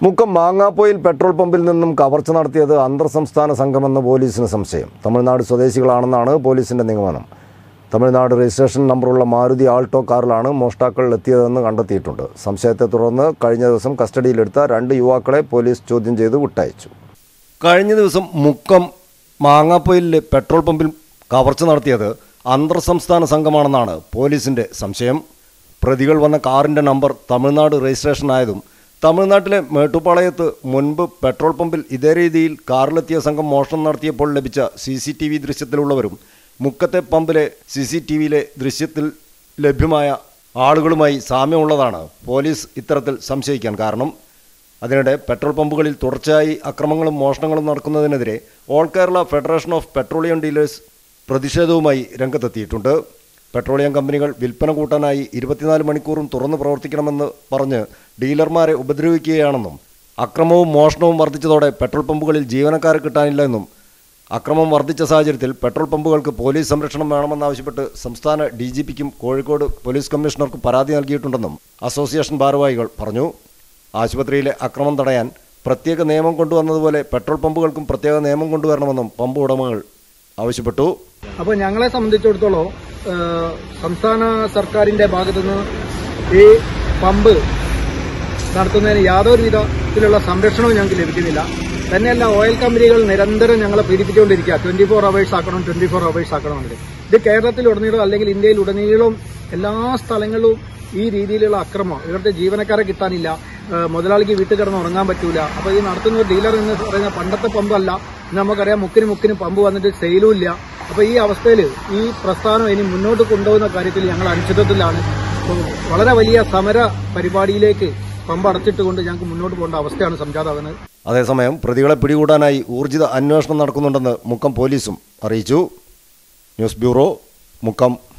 Mukkam മാങ്ങാപ്പോയിൽ petrol പമ്പിൽ നിന്നും കവർച്ച നടത്തിയത് അന്തർ സംസ്ഥാന സംഘമെന്ന് പോലീസിന് സംശയം തമിഴ്നാട് സ്വദേശികളാണെന്നാണ് പോലീസിന്റെ നിഗമനം തമിഴ്നാട് രജിസ്ട്രേഷൻ നമ്പറുള്ള മാരുതി ആൾട്ടോ കാറിലാണ് മോഷ്ടാക്കൾ എത്തിയതെന്ന് കണ്ടെത്തിയിട്ടുണ്ട് സംശയത്തെ തുടർന്ന് കഴിഞ്ഞ ദിവസം കസ്റ്റഡിയിലെടുത്ത രണ്ട് യുവാക്കളെ പോലീസ് ചോദ്യം ചെയ്ത് വിട്ടയച്ചു കഴിഞ്ഞ ദിവസം മുക്കം മാങ്ങാപ്പൊയിലിലെ പെട്രോൾ പമ്പിൽ കവർച്ച നടത്തിയത് അന്തർ സംസ്ഥാന സംഘമാണെന്നാണ് പോലീസിന്റെ സംശയം പ്രതികൾ വന്ന കാറിന്റെ നമ്പർ തമിഴ്നാട് രജിസ്ട്രേഷൻ ആയതും തമിഴ്നാട്ടിലെ മേട്ടുപ്പാളയത്ത് മുൻപ് പെട്രോൾ പമ്പിൽ ഇതേ രീതിയിൽ കാറിലെത്തിയ സംഘം മോഷണം നടത്തിയപ്പോൾ ലഭിച്ച സി സി ടി വി ദൃശ്യത്തിലുള്ളവരും മുക്കത്തെ പമ്പിലെ സി സി ടി വിയിലെ ദൃശ്യത്തിൽ ലഭ്യമായ ആളുകളുമായി സാമ്യമുള്ളതാണ് പോലീസ് ഇത്തരത്തിൽ സംശയിക്കാൻ കാരണം അതിനിടെ പെട്രോൾ പമ്പുകളിൽ തുടർച്ചയായി അക്രമങ്ങളും മോഷണങ്ങളും നടക്കുന്നതിനെതിരെ all Kerala federation of petroleum dealers പ്രതിഷേധവുമായി രംഗത്തെത്തിയിട്ടുണ്ട് പെട്രോളിയം കമ്പനികൾ വിൽപ്പന കൂട്ടാനായി ഇരുപത്തിനാല് മണിക്കൂറും തുറന്നു പ്രവർത്തിക്കണമെന്ന് പറഞ്ഞ് ഡീലർമാരെ ഉപദ്രവിക്കുകയാണെന്നും അക്രമവും മോഷണവും വർദ്ധിച്ചതോടെ പെട്രോൾ പമ്പുകളിൽ ജീവനക്കാരെ കിട്ടാനില്ല എന്നും അക്രമം വർദ്ധിച്ച സാഹചര്യത്തിൽ പെട്രോൾ പമ്പുകൾക്ക് പോലീസ് സംരക്ഷണം വേണമെന്നാവശ്യപ്പെട്ട് സംസ്ഥാന ഡി ജി പിക്കും കോഴിക്കോട് പോലീസ് കമ്മീഷണർക്കും പരാതി നൽകിയിട്ടുണ്ടെന്നും അസോസിയേഷൻ ഭാരവാഹികൾ പറഞ്ഞു ആശുപത്രിയിലെ അക്രമം തടയാൻ പ്രത്യേക നിയമം കൊണ്ടുവന്നതുപോലെ പെട്രോൾ പമ്പുകൾക്കും പ്രത്യേക നിയമം കൊണ്ടുവരണമെന്നും പമ്പ് ഉടമകൾ ആവശ്യപ്പെട്ടു അപ്പോൾ ഞങ്ങളെ സംബന്ധിച്ചിടത്തോളം ഏഹ്, സംസ്ഥാന സർക്കാരിന്റെ ഭാഗത്തുനിന്ന് ഈ പമ്പ് നടത്തുന്നതിന് യാതൊരു വിധത്തിലുള്ള സംരക്ഷണവും ഞങ്ങൾക്ക് ലഭിക്കുന്നില്ല തന്നെയല്ല ഓയിൽ കമ്പനികൾ നിരന്തരം ഞങ്ങളെ പീഡിപ്പിച്ചുകൊണ്ടിരിക്കുക ട്വന്റി ഫോർ അവേഴ്സ് ആക്കണം ട്വന്റി ഫോർ അവേഴ്സ് ആക്കണം എന്നത് ഇത് കേരളത്തിലുടനീളം അല്ലെങ്കിൽ ഇന്ത്യയിൽ ഉടനീളം എല്ലാ സ്ഥലങ്ങളിലും ഈ രീതിയിലുള്ള അക്രമം ഇവിടുത്തെ ജീവനക്കാരെ കിട്ടാനില്ല ഏഹ് മുതലാളിക്ക് വീട്ടിൽ കിടന്ന് ഉറങ്ങാൻ പറ്റൂല അപ്പൊ ഈ നടത്തുന്ന ഒരു ഡീലർ എന്ന് പറയുന്ന പണ്ടത്തെ പമ്പല്ല ഇന്ന് നമുക്കറിയാം മുക്കിന് മുക്കിന് പമ്പ് വന്നിട്ട് സെയിലും ഇല്ല അപ്പൊ ഈ അവസ്ഥയിൽ ഈ പ്രസ്ഥാനം ഇനി മുന്നോട്ട് കൊണ്ടുപോകുന്ന കാര്യത്തിൽ ഞങ്ങൾ അനിശ്ചിതത്വത്തിലാണ് അപ്പോൾ വളരെ വലിയ സമര പരിപാടിയിലേക്ക് പമ്പ് അടച്ചിട്ടുകൊണ്ട് ഞങ്ങൾക്ക് മുന്നോട്ട് പോകേണ്ട അവസ്ഥയാണ് സംജാതാകുന്നത് അതേസമയം പ്രതികളെ പിടികൂടാനായി ഊർജിത അന്വേഷണം നടക്കുന്നുണ്ടെന്ന് മുക്കം പോലീസും അറിയിച്ചു ന്യൂസ് ബ്യൂറോ മുക്കം